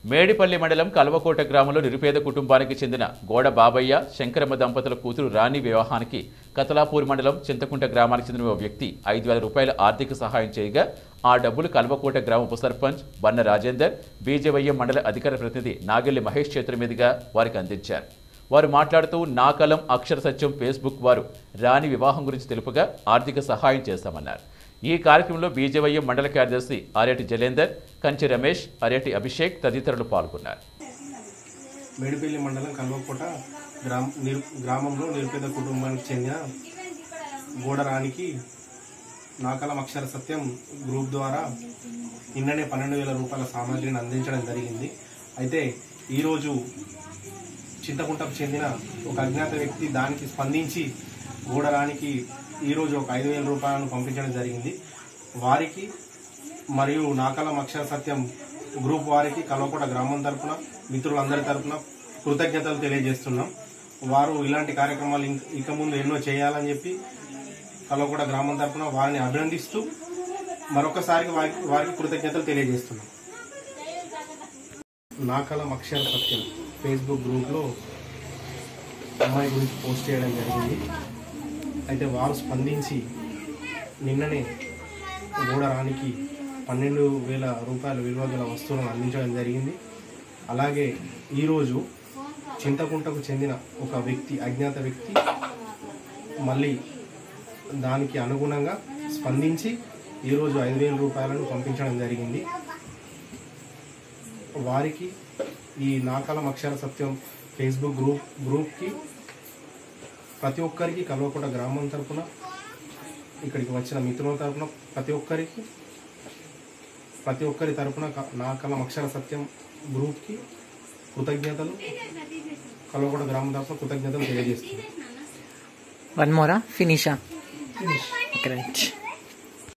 మేడిపల్లి మండలం కల్వకోట గ్రామంలో నిరుపేద కుటుంబానికి చెందిన గోడ బాబయ్య శంకరమ్మ దంపతుల కూతురు రాణి వివాహానికి కతలాపూర్ మండలం చింతకుంట గ్రామానికి చెందిన ఓ వ్యక్తి ఐదు వేల రూపాయల ఆర్థిక సహాయం చేయగా ఆ డబ్బులు కల్వకోట గ్రామ ఉప సర్పంచ్ బన్న రాజేందర్ బీజేవైఎం మండల అధికార ప్రతినిధి నాగెల్లి మహేష్ చేతుల మీదుగా వారికి అందించారు వారు మాట్లాడుతూ నా కలం అక్షర సత్యం ఫేస్బుక్ వారు రాణి వివాహం గురించి తెలుపగా ఆర్థిక సహాయం చేస్తామన్నారు ఈ కార్యక్రమంలో బీజేవైఎం మండల కార్యదర్శి ఆర్యటి జలేందర్ కంచి రమేష్ ఆర్యటి అభిషేక్ తదితరులు పాల్గొన్నారు మేడిపల్లి మండలం కల్వకోట గ్రామ నిరు గ్రామంలో నిరుపేద కుటుంబానికి చెందిన గోడరానికి నాకలం అక్షర సత్యం గ్రూప్ ద్వారా నిన్ననే పన్నెండు వేల రూపాయల సామాగ్రిని అందించడం జరిగింది అయితే ఈరోజు చింతకుంటకు చెందిన ఒక అజ్ఞాత వ్యక్తి దానికి స్పందించి గోడరానికి ఈరోజు ఒక ఐదు వేల రూపాయలను పంపించడం జరిగింది వారికి మరియు నాకలం అక్షర సత్యం గ్రూప్ వారికి కల్వకోట గ్రామం తరపున మిత్రులందరి తరపున కృతజ్ఞతలు తెలియజేస్తున్నాం వారు ఇలాంటి కార్యక్రమాలు ఇంక- ఇక ముందు ఎన్నో చేయాలని చెప్పి కల్వకోట గ్రామం తరపున వారిని అభినందిస్తూ మరొకసారి వారికి వారికి కృతజ్ఞతలు తెలియజేస్తున్నాం నాకలం అక్షర సత్యం ఫేస్బుక్ గ్రూప్లో అమ్మాయి గురించి పోస్ట్ చేయడం జరిగింది అయితే వారు స్పందించి నిన్ననే గూడరానికి పన్నెండు వేల రూపాయల విలువ గల వస్తువులను అందించడం జరిగింది అలాగే ఈరోజు చింతకుంటకు చెందిన ఒక వ్యక్తి అజ్ఞాత వ్యక్తి మళ్ళీ దానికి అనుగుణంగా స్పందించి ఈరోజు ఐదు వేల రూపాయలను పంపించడం జరిగింది వారికి ఈ నాకలం అక్షర సత్యం ఫేస్బుక్ గ్రూప్ గ్రూప్కి ప్రతి ఒక్కరికి కల్వకోట గ్రామం తరపున ఇక్కడికి వచ్చిన మిత్రుల తరపున ప్రతి ఒక్కరికి ప్రతి ఒక్కరి తరపున క- నాకలం అక్షర సత్యం గ్రూప్కి కృతజ్ఞతలు కల్వకోట గ్రామం తరపున కృతజ్ఞతలు తెలియజేస్తున్నాను One more, ah? finish. ah? Okay, right.